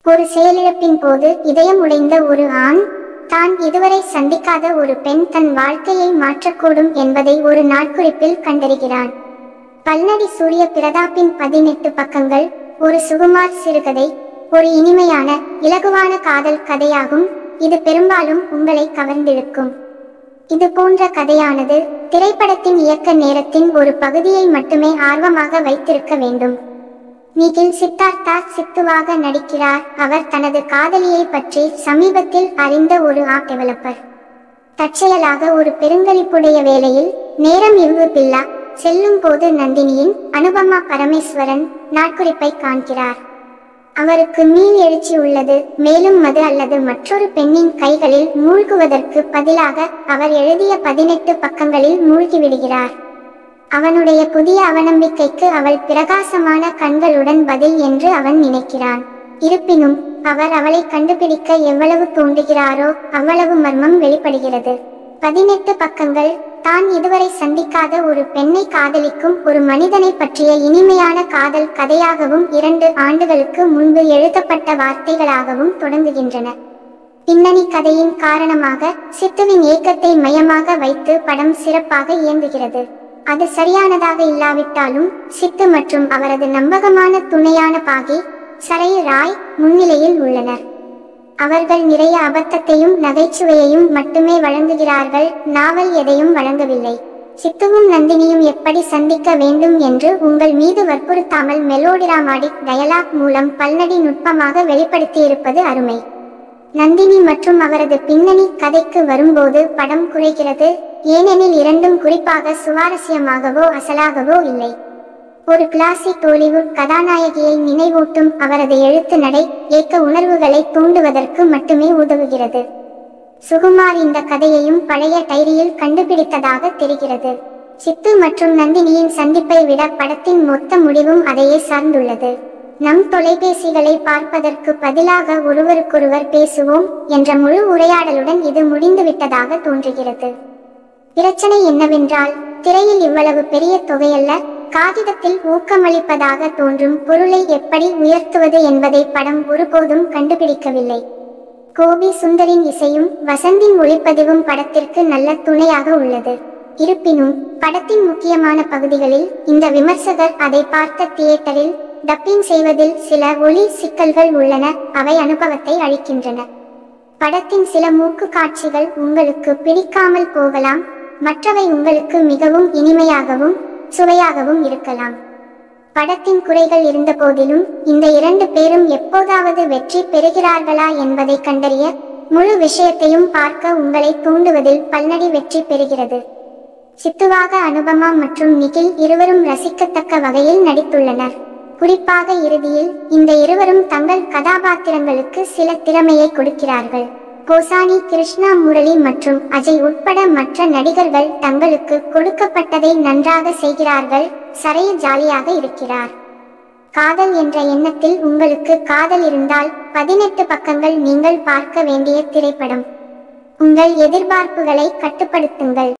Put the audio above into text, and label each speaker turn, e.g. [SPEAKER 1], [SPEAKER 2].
[SPEAKER 1] ஒரு செயலிழப்பின் போது இதயம் உடைந்த ஒரு ஆண் தான் இதுவரை சந்திக்காத ஒரு பெண் தன் வாழ்க்கையை மாற்றக்கூடும் என்பதை ஒரு நாட்குறிப்பில் கண்டறிகிறான் பல்நடி சூரிய பிரதாப்பின் பதினெட்டு பக்கங்கள் ஒரு சுகுமார் சிறுகதை ஒரு இனிமையான இலகுவான காதல் கதையாகும் இது பெரும்பாலும் உங்களை கவர்ந்திழுக்கும் இது போன்ற கதையானது திரைப்படத்தின் இயக்க நேரத்தின் ஒரு பகுதியை மட்டுமே ஆர்வமாக வைத்திருக்க வேண்டும் நிகில் சித்தார்த்தா சித்துவாக நடிக்கிறார் அவர் தனது காதலியை பற்றி சமீபத்தில் அறிந்த ஒரு ஆப் டெவலப்பர் தற்செயலாக ஒரு பெருங்களிப்புடைய வேளையில் நேரம் இருவு பில்லா செல்லும் போது நந்தினியின் அனுபமா பரமேஸ்வரன் நாட்குறிப்பை காண்கிறார் அவருக்கு மீள் எழுச்சி உள்ளது மேலும் மது அல்லது மற்றொரு பெண்ணின் கைகளில் மூழ்குவதற்கு பதிலாக அவர் எழுதிய பதினெட்டு பக்கங்களில் மூழ்கிவிடுகிறார் அவனுடைய புதிய அவநம்பிக்கைக்கு அவள் பிரகாசமான கண்களுடன் பதில் என்று அவன் நினைக்கிறான் இருப்பினும் அவர் அவளை கண்டுபிடிக்க எவ்வளவு தூண்டுகிறாரோ அவ்வளவு மர்மம் வெளிப்படுகிறது பதினெட்டு பக்கங்கள் தான் இதுவரை சந்திக்காத ஒரு பெண்ணை காதலிக்கும் ஒரு மனிதனை பற்றிய இனிமையான காதல் கதையாகவும் இரண்டு ஆண்டுகளுக்கு முன்பு எழுதப்பட்ட வார்த்தைகளாகவும் தொடங்குகின்றன பின்னணி கதையின் காரணமாக சித்துவின் ஏக்கத்தை மையமாக வைத்து படம் சிறப்பாக இயங்குகிறது அது சரியானதாக இல்லாவிட்டாலும் சித்து மற்றும் அவரது நம்பகமான துணையான பாகி சரை ராய் முன்னிலையில் உள்ளனர் அவர்கள் நிறைய அபத்தத்தையும் நகைச்சுவையையும் மட்டுமே வழங்குகிறார்கள் நாவல் எதையும் வழங்கவில்லை சித்துவும் நந்தினியும் எப்படி சந்திக்க வேண்டும் என்று உங்கள் மீது வற்புறுத்தாமல் மெலோடிராமாடிக் டயலாக் மூலம் பல்நடி நுட்பமாக வெளிப்படுத்தியிருப்பது அருமை நந்தினி மற்றும் அவரது பின்னணி கதைக்கு வரும்போது படம் குறைகிறது ஏனெனில் இரண்டும் குறிப்பாக சுவாரஸ்யமாகவோ அசலாகவோ இல்லை ஒரு கிளாசிக் டோலிவுட் கதாநாயகியை நினைவூட்டும் அவரது எழுத்து நடை ஏக்க உணர்வுகளை தூண்டுவதற்கு மட்டுமே உதவுகிறது சுகுமார் இந்த கதையையும் பழைய டைரியில் கண்டுபிடித்ததாக தெரிகிறது சித்து மற்றும் நந்தினியின் சந்திப்பை விட படத்தின் மொத்த முடிவும் அதையே சார்ந்துள்ளது நம் தொலைபேசிகளை பார்ப்பதற்கு பதிலாக ஒருவருக்கொருவர் பேசுவோம் என்ற முழு உரையாடலுடன் இது முடிந்துவிட்டதாக தோன்றுகிறது பிரச்சனை என்னவென்றால் திரையில் இவ்வளவு பெரிய தொகையல்ல காகிதத்தில் ஊக்கமளிப்பதாக தோன்றும் பொருளை எப்படி உயர்த்துவது என்பதை படம் ஒருபோதும் கண்டுபிடிக்கவில்லை கோபி சுந்தரின் இசையும் வசந்தின் ஒளிப்பதிவும் படத்திற்கு நல்ல துணையாக உள்ளது இருப்பினும் படத்தின் முக்கியமான பகுதிகளில் இந்த விமர்சகர் அதை பார்த்த தியேட்டரில் டப்பிங் செய்வதில் சில ஒளி சிக்கல்கள் உள்ளன அவை அனுபவத்தை அளிக்கின்றன படத்தின் சில மூக்கு காட்சிகள் உங்களுக்கு பிடிக்காமல் போகலாம் மற்றவை உங்களுக்கு மிகவும் இனிமையாகவும் சுவையாகவும் இருக்கலாம் படத்தின் குறைகள் இருந்த போதிலும் இந்த இரண்டு பேரும் எப்போதாவது வெற்றி பெறுகிறார்களா என்பதை கண்டறிய முழு விஷயத்தையும் பார்க்க உங்களை தூண்டுவதில் பல்நடி வெற்றி பெறுகிறது சித்துவாக அனுபமா மற்றும் நிகில் இருவரும் ரசிக்கத்தக்க வகையில் நடித்துள்ளனர் குறிப்பாக இறுதியில் இந்த இருவரும் தங்கள் கதாபாத்திரங்களுக்கு சில திறமையை கொடுக்கிறார்கள் கோசானி கிருஷ்ணா முரளி மற்றும் அஜய் உட்பட மற்ற நடிகர்கள் தங்களுக்கு கொடுக்கப்பட்டதை நன்றாக செய்கிறார்கள் சரைய ஜாலியாக இருக்கிறார் காதல் என்ற எண்ணத்தில் உங்களுக்கு காதல் இருந்தால் பதினெட்டு பக்கங்கள் நீங்கள் பார்க்க வேண்டிய திரைப்படம் உங்கள் எதிர்பார்ப்புகளை கட்டுப்படுத்துங்கள்